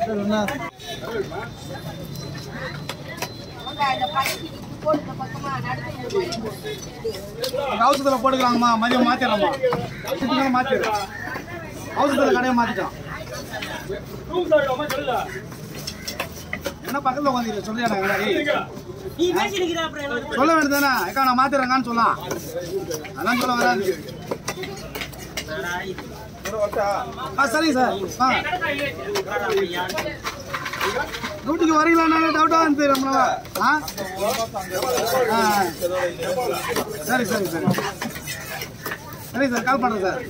சரிண்ணா அவசரத்தில் போட்டுக்கலாங்கம்மா மதியம் மாற்றிடலாம்மா சிக்கனாக மாற்றிடுறோம் அவசரத்தில் கடையை மாற்றிட்டோம் என்ன பக்கத்தில் உட்காந்துரு சொல்றியா சொல்ல வேண்டியதானே அக்கா நான் மாத்திரங்கான்னு சொல்லலாம் அதான் சொல்ல வராது ஆ சரிங்க சார் வாங்க டியூட்டிக்கு வரீங்களான்னு டவுட்டாக இருந்து நம்மளால ஆ ஆ சரி சரி சரி சரி சார் கால் பண்ணுறேன் சார்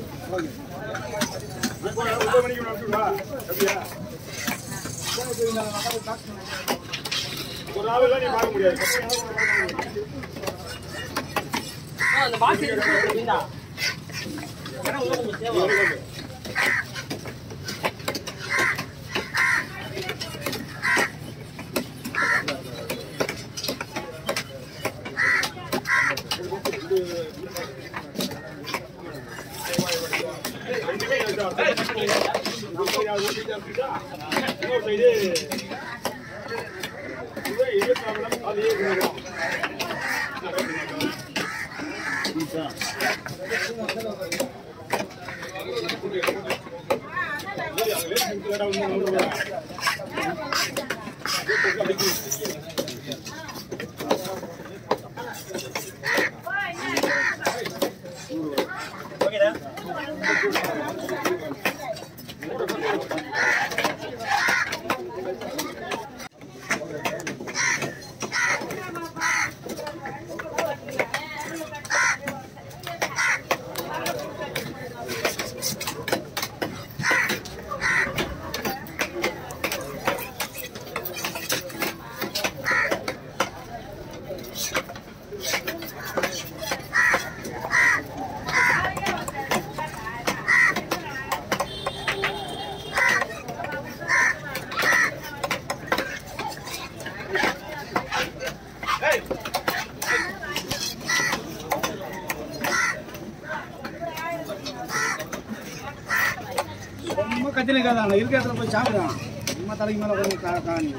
ரொம்ப கத்திரிக்காதான் இருக்க இடத்துல போய் சாப்பிடுறான் சும்மா தலைக்கு மேலே கொஞ்சம் கா காணி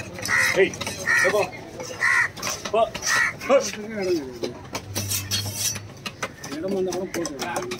இடம் வந்த கூட போட்டு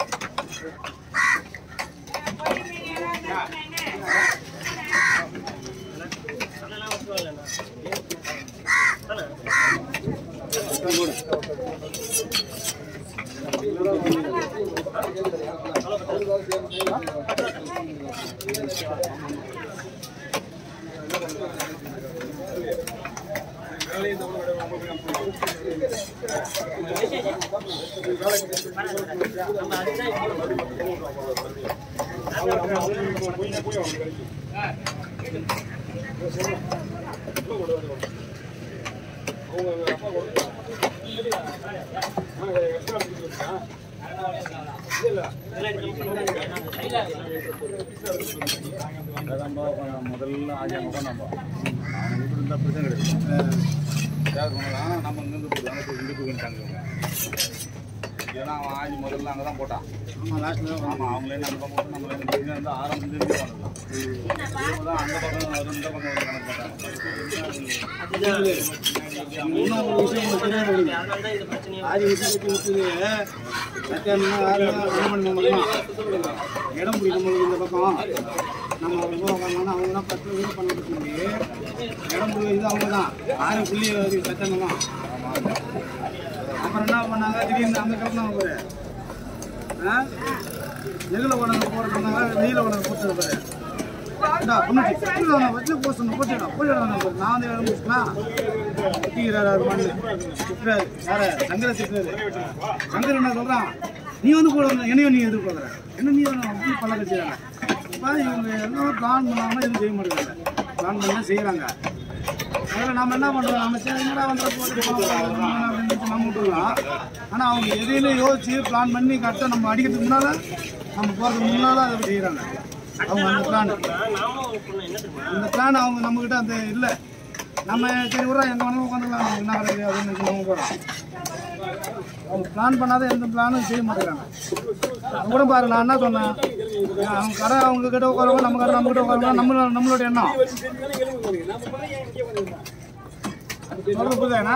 முதல்ல ஆஜா உட்காந்தாம்பா அவன் வீட்டு இருந்தால் பிரச்சனை கிடையாது யார் சொன்னாலும் ஆனால் நம்ம இங்கேருந்து போடுவாங்க இப்போ இங்கே போயிட்டாங்க ஏன்னா அவன் ஆஜி முதல்ல அங்கே தான் போட்டான் ஆமாம் லாஸ்ட்டில் ஆமாம் அவங்களே அந்த பக்கம் போட்டு நம்மளே இந்த இங்கே வந்து ஆரம்பத்துல இருந்து பண்ணலாம் இவங்க தான் அந்த பக்கம் வரும் இந்த பக்கம் வரும் கணக்கு போட்டாங்க இன்னும் ஒரு விஷயம் உங்களுக்கு தெரியாது ஆதி விஷயம் பற்றி முத்துது மத்தியானம் ஆறு மணி ரெண்டு மணி மூணு மணி இடம் பிடிக்கும் பொழுது இந்த பக்கம் நம்ம ஒரு ரூபா வாங்கினா அவங்க தான் பத்து வீடு பண்ணிட்டு சொல்லி இடம் பிடிக்கிறது அவங்க தான் ஆறு புள்ளி சத்தம் தான் அப்புறம் என்ன பண்ணாங்க திடீர்னு அந்த கிளம்புனாங்க பாரு ஆ நெகில உடனே போடுறாங்க வெயில உடனே போட்டு பாரு இந்தா, பொண்ணுச்சி, கீழே வாங்க, வச்சு போக சொன்னேன், போட்டுடா, போட்டுடா, நான் பாரு, நான் வந்து இடம் முடிச்சுக்கலாம். திட்டிக்கிறாரு அவர் மண்ணு. திட்டுறாரு. யாரு? சங்கரை திட்டுறாரு. சங்கர் என்ன சொல்றான்? நீ வந்து கூட வந்து என்னையும் நீ எதிர்பார்க்குற என்ன நீ வந்து அப்படி பழக்க செய்யறாங்க இப்போ இவங்க எல்லாம் பிளான் பண்ணாமல் எதுவும் செய்ய மாட்டேங்கிறாங்க பிளான் பண்ண செய்கிறாங்க அதில் நம்ம என்ன பண்ணுறோம் நம்ம சரி என்னடா வந்து போட்டு போகலாம் அப்படின்னு சொல்லி நம்ம விட்டுருலாம் ஆனால் அவங்க எதையுமே யோசிச்சு பிளான் பண்ணி கரெக்டாக நம்ம அடிக்கிறதுக்கு முன்னால் நம்ம போகிறதுக்கு முன்னால் அதை செய்கிறாங்க அவங்க அந்த பிளான் அந்த பிளான் அவங்க நம்மக்கிட்ட அந்த இல்லை நம்ம சரி விட்றா எங்கே வேணாலும் உட்காந்துக்கலாம் நம்ம என்ன கிடையாது அப்படின்னு நினைச்சு நம்ம போகிறோம் அவங்க பிளான் பண்ணாத எந்த பிளானும் செய்ய மாட்டேங்கிறாங்க அது கூட பாரு நான் என்ன சொன்னேன் அவங்க கடை அவங்க கிட்ட உட்காருவாங்க நம்ம கடை நம்ம கிட்ட உட்காருவாங்க நம்ம நம்மளோட எண்ணம் சொல்றது புரியுதாண்ணா